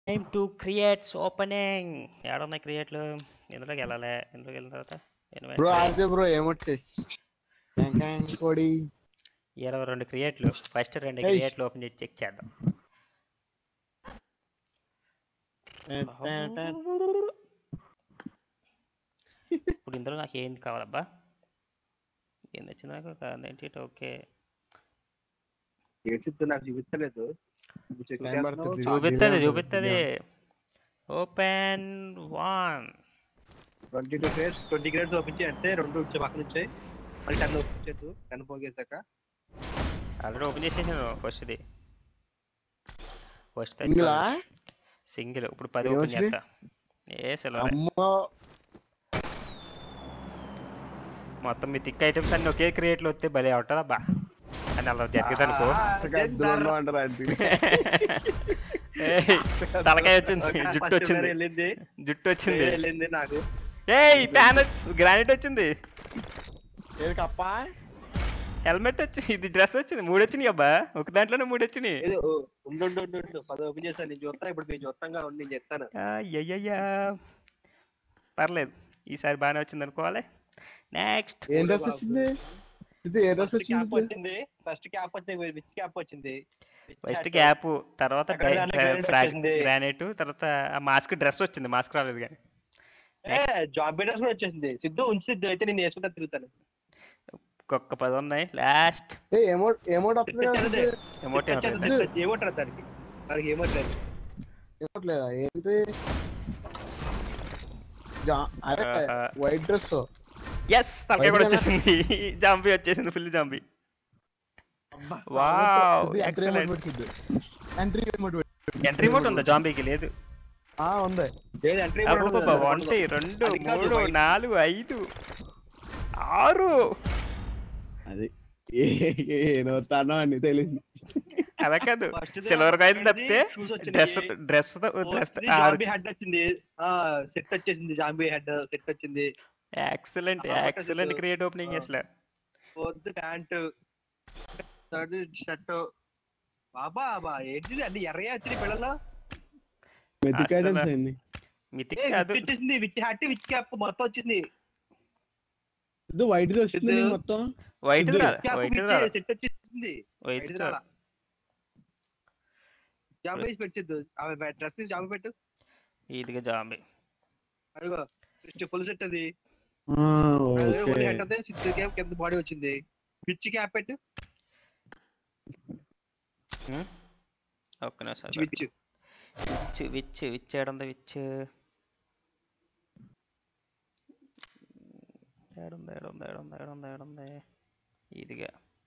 Time to crates opening ఏడున్నాయి క్రియేట్లు ఇందులోకి వెళ్ళాలి ఇందులోకి వెళ్ళిన తర్వాత బ్రో inventory. ఆడితే బ్రో ఏమొచ్చాయి కోడి ఇరవై రెండు క్రియేట్లు ఫస్ట్ రెండు Hey. క్రియేట్లు ఓపెన్ చేసి చెక్ చేద్దాం ఇప్పుడు ఇందులో నాకు ఏంది కావాలబ్బా ఏంది వచ్చింది నాకు నైంటీ ఎయిట్ ఓకే ఏడ్చిద్దు నాకు చూపించలేదు Time పడుతుంది. చూపిస్తుంది Delay చూపిస్తుంది open one twenty two grades twenty grades ఓపించి అంటే రెండు వచ్చాయి పక్కన వచ్చాయి మళ్ళీ టెన్ ఓపించదు టెన్ పోగేసాక ఆల్రెడీ ఓపెన్ చేసేసాను ఫస్ట్ది ఫస్ట్ ఇందులా సింగిల్ ఇప్పుడు పది ఏం ఓపెన్ వచ్చినాయి? చేస్తా ఏ సెలవు అమ్మో మొత్తం మీ థిక్ ఐటమ్స్ అన్ని ఒకే క్రియేట్లో వస్తే భలే ఉంటుంది అబ్బా అని అలా జరిగేది అనుకో గద్దలు అంటారు ఆంటీ ఏయ్, తలకాయ వచ్చింది జుట్టు వచ్చింది వెళ్ళింది జుట్టు వచ్చింది వెళ్ళింది నాకు ఏయ్ ప్యాన్ గ్రానైట్ వచ్చింది ఏది కప్ప హెల్మెట్ వచ్చింది ఇది డ్రెస్ వచ్చింది మూడు వచ్చినాయి అబ్బా ఒక దాంట్లోనే మూడు వచ్చినాయి ఏదో ఓ, ఉండు ఉండు ఉండు ఉండు పది ఓపెన్ చేస్తాను నేను చూస్తాను ఇప్పుడు మీరు చూస్తాగా ఉండి నేను చెప్తాను అయ్యయ్యా పర్లేదు ఈసారి బాగానే వచ్చింది అనుకోవాలి నెక్స్ట్ ఏం డ్రెస్ వచ్చింది ఇది ఏ డ్రెస్ ఫస్ట్ క్యాప్ వచ్చింది వచ్చింది ఫస్ట్ క్యాప్ వచ్చింది విచ్ క్యాప్ వచ్చింది ఫస్ట్ క్యాప్ తర్వాత అక్కడ దాంట్లో granite వచ్చింది. గ్రానైట్ తర్వాత ఆ మాస్క్ డ్రెస్ వచ్చింది మాస్క్ రాలేదు కానీ ఏ జాబ్ బీటర్స్ కూడా వచ్చేసింది సిద్ధు ఉంచి సిద్ధు అయితే నేను వేసుకుంటా తిరుగుతాను ఒక్క పది ఉన్నాయి లాస్ట్ ఏ ఎమౌంట్ ఎమౌంట్ వస్తుంది కదా తెచ్చదే. ఎమోట్ ఏమంటారు దానికి దానికి ఏమంటారు ఎమౌంట్ లేదా ఏంటి జా- అరే ఆహా. వైట్ డ్రెస్ ఎస్ తలకాయ కూడా వచ్చేసింది జాంబీ వచ్చేసింది full zombie wow excellent entry amount entry మోట్ ఉందా జాంబీకి లేదు ఆ ఉంది లేదు ఎంట్రీ ఒకటి రెండు అది కాదు, మూడు white. నాలుగు ఐదు ఆరు అది ఏనవుతానో అని తెలియదు అలా కాదు First ది సిల్వర్ కాయిన్ ఒకటి తప్పితే shoes వచ్చింది. Dress dress dress zombie head వచ్చింది ఆ సెట్ వచ్చేసింది జాంబీ హెడ్ సెట్ వచ్చింది ఎక్సలెంట్ ఆ, ఒకటి ఎక్సలెంట్ ఇది. క్రియేట్ ఓపెనింగ్ ఆ. అసలు ఫోర్త్ ప్యాంట్ థర్డ్ షర్ట్ బాబా బా ఏంటిది అన్ని ఎర్రగా వచ్చింది పిల్లలు మెతిక్ అసలు- ఐటమ్స్ అన్ని మితిక్ ఏ, కాదు విచ్ వచ్చేసింది విచ్ హ్యాట్ విచ్ క్యాప్ మొత్తం వచ్చింది ఇది వైట్ వచ్చింది ఇది- మొత్తం వైట్ ఇది రాదు క్యాప్ వైట్ విచ్ రాదు సెట్ వచ్చేసింది వైట్ ఐదు రాలా. జాంబీ వేసి పెట్టిద్దు ఆమె డ్రెస్ తీసి జాంబీ పెట్టు ఇదిగా జాంబీ అదిగో ఫస్ట్ ఫుల్ సెట్ అది ఆ, అదే ఓకే ఓన్లీ హెడ్ అయితే సిక్స్ క్యాప్ కింద బాడీ వచ్చింది పిచ్ క్యాప్ పెట్టు ఒక్క నిమిషం విచ్ విచ్ విచ్ విచ్ ఏడుంది విచ్ ఏడుంది ఏడుంది ఏడుంది ఏడుంది ఏడుంది ఇదిగా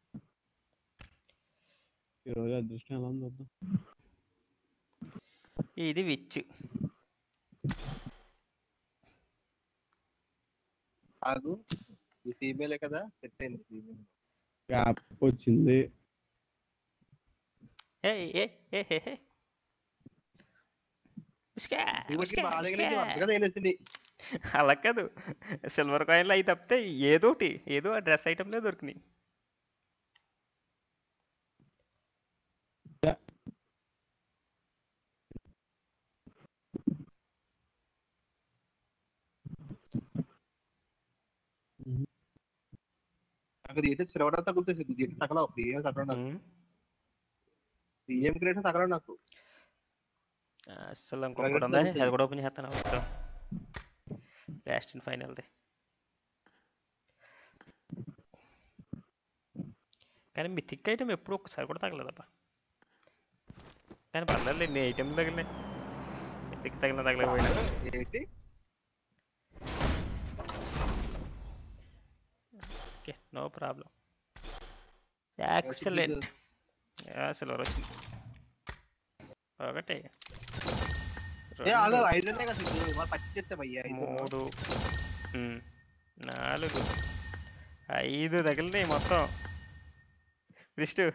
ఈరోజు అదృష్టం ఎలా ఉందో చూద్దాం ఇది విచ్ కాదు ఈ ఫీమేలే కదా సెట్ అయింది ఫీమేల్ క్యాప్ వచ్చింది ఏ ఏ ఏ హే హే ఉస్కా, ఉస్కా, ఉస్కా. తెలిసింది అలా కాదు సిల్వర్ కాయిన్లు అయి తప్పితే ఏదోటి ఏదో ఆ డ్రెస్ ఐటమ్లే దొరికినాయి నాకు దీంట్లో సిల్వర్ తగ్గుతుంది దీంట్లో తగలవు బియ్యం తగలవు నాకు ఉమ్. బియ్యం గ్రేడ్ తగలవు నాకు అసలు ఇంకొకటి ఉంది అది కూడా ఓపెన్ చేస్తాను ఒకటి లాస్ట్ అండ్ ఫైనల్ది కానీ మీ థిక్ ఐటమ్ ఎప్పుడు ఒక్కసారి కూడా తగలేదబ్బా కానీ పర్లేదు ఎన్ని ఐటమ్ తగిలినాయి థిక్ తగిలిన తగలేకపోయినా ఏంటి okay no problem excellent silver వచ్చింది ఒకటి ఏ అలా రెండు, ఐదు ఉన్నాయి కదా సిద్ధు. వాళ్ళు పచ్చి చేస్తే భయ్యా ఐదు. మూడు ఉమ్, నాలుగు ఐదు తగిలినాయి మొత్తం విష్ణు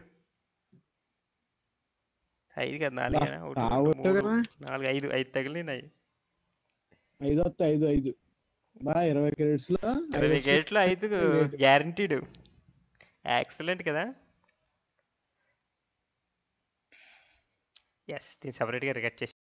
ఐదు కదా నాలుగు బా, తాగొచ్చు కదా? నాలుగు ఐదు ఐదు తగిలినాయి ఐదు వస్తే ఐదు ఐదు బా ఇరవై క్రెడిట్స్ లో ఇరవై గేట్లు ఐదు గేట్. గ్యారంటీడ్ ఎక్సలెంట్ కదా ఎస్ దీన్ని సపరేట్గా రికార్డ్ చేసి